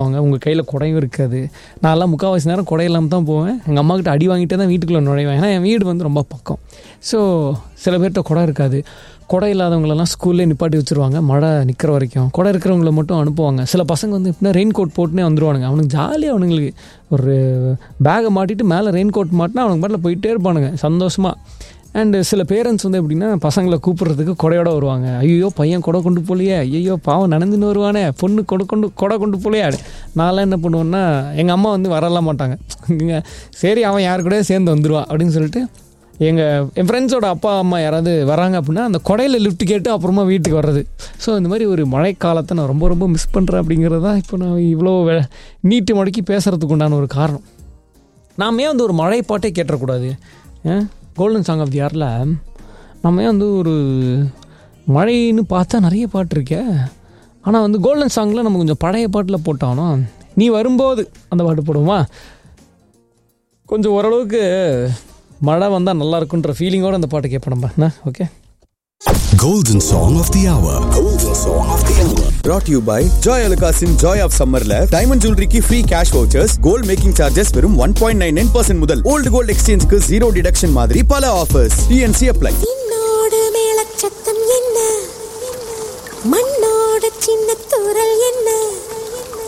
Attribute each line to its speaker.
Speaker 1: போவாங்க உங்கள் கையில் குடையும் இருக்காது நான்லாம் முக்கால்வாசி நேரம் குடை இல்லாமல் தான் போவேன் எங்கள் அம்மா கிட்ட அடி வாங்கிட்டே தான் வீட்டுக்குள்ளே நுழைவேன் ஏன்னா என் வீடு வந்து ரொம்ப பக்கம் ஸோ சில பேர்கிட்ட குடை இருக்காது குடை இல்லாதவங்களெல்லாம் ஸ்கூல்லே நிப்பாட்டி வச்சுருவாங்க மழை நிற்கிற வரைக்கும் குடை இருக்கிறவங்கள மட்டும் அனுப்புவாங்க சில பசங்க வந்து எப்படின்னா ரெயின் கோட் போட்டுனே வந்துருவானுங்க அவனுக்கு ஜாலியாக அவனுங்களுக்கு ஒரு பேகை மாட்டிட்டு மேலே ரெயின் கோட் மாட்டினா அவனுக்கு பாட்டில் போயிட்டே இருப்பானுங்க சந்தோஷமாக அண்டு சில பேரண்ட்ஸ் வந்து எப்படின்னா பசங்களை கூப்பிட்றதுக்கு கொடையோட வருவாங்க ஐயோ பையன் கொடை கொண்டு போலையே ஐயோ பாவம் நனைஞ்சுன்னு வருவானே பொண்ணு கொடை கொண்டு கொடை கொண்டு போலையே நான்லாம் என்ன பண்ணுவேன்னா எங்கள் அம்மா வந்து வரலாம் மாட்டாங்க இங்க சரி அவன் யாரு கூட சேர்ந்து வந்துடுவான் அப்படின்னு சொல்லிட்டு எங்கள் என் ஃப்ரெண்ட்ஸோட அப்பா அம்மா யாராவது வராங்க அப்படின்னா அந்த கொடையில் லிஃப்ட் கேட்டு அப்புறமா வீட்டுக்கு வர்றது ஸோ இந்த மாதிரி ஒரு மழைக்காலத்தை நான் ரொம்ப ரொம்ப மிஸ் பண்ணுறேன் அப்படிங்கிறது தான் இப்போ நான் இவ்வளோ வெ- நீட்டு முடக்கி பேசுகிறதுக்கு உண்டான ஒரு காரணம் நாம ஏன் வந்து ஒரு மழை பாட்டே கேட்டக்கூடாது கோல்டன் சாங் ஆஃப் தி இயரில் நம்ம ஏன் வந்து ஒரு மழைன்னு பார்த்தா நிறைய பாட்டு இருக்கே ஆனால் வந்து கோல்டன் சாங்கில் நம்ம கொஞ்சம் பழைய பாட்டில் போட்டானோ நீ வரும்போது அந்த பாட்டு போடுவோமா கொஞ்சம் ஓரளவுக்கு மழை வந்தால் நல்லா இருக்குன்ற ஃபீலிங்கோட அந்த பாட்டு கேட்போம் நம்ம என்ன okay
Speaker 2: Golden Song of the Hour. Golden Song of the Hour.
Speaker 3: brought to you by Joy அலுகாஸின் ஜாய் ஆஃப் சம்மர்ல டைமண்ட் ஜுவல்லரிக்கு free cash vouchers gold making charges வெறும் one point nine nine percent முதல் ஓல்டு கோல்ட் எக்ஸ்சேஞ்சுக்கு zero deduction மாதிரி பல offers DNC apply
Speaker 4: என்னோடு மேலச்சத்தம் என்ன மண்ணோட சின்ன தூரல் என்ன